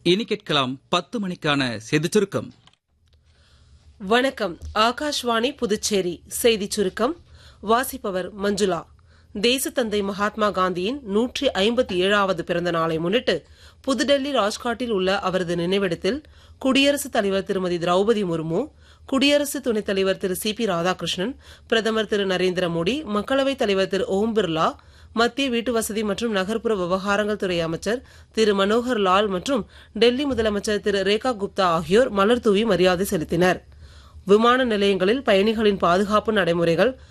இனி கேட்கலாம் பத்து மணிக்கான செய்திச் சுருக்கம் வணக்கம் ஆகாஷ்வாணி புதுச்சேரி செய்திச் சுருக்கம் வாசிப்பவர் மஞ்சுளா தேசத்தந்தை மகாத்மா காந்தியின் நூற்றி ஐம்பத்தி ஏழாவது பிறந்த நாளை முன்னிட்டு புதுடெல்லி ராஜ்காட்டில் உள்ள அவரது நினைவிடத்தில் குடியரசுத் தலைவர் திருமதி திரௌபதி முர்மு குடியரசு துணைத் தலைவர் திரு சி பி ராதாகிருஷ்ணன் பிரதமர் திரு நரேந்திர மோடி மக்களவைத் தலைவர் திரு ஓம் பிர்லா மத்திய வீட்டு வசதி மற்றும் நகர்ப்புற விவகாரங்கள் துறை அமைச்சர் திரு மனோகர் லால் மற்றும் டெல்லி முதலமைச்சர் திரு ரேகா குப்தா ஆகியோர் மலர் தூவி மரியாதை செலுத்தினர் விமான நிலையங்களில் பயணிகளின் பாதுகாப்பு நடைமுறைகள்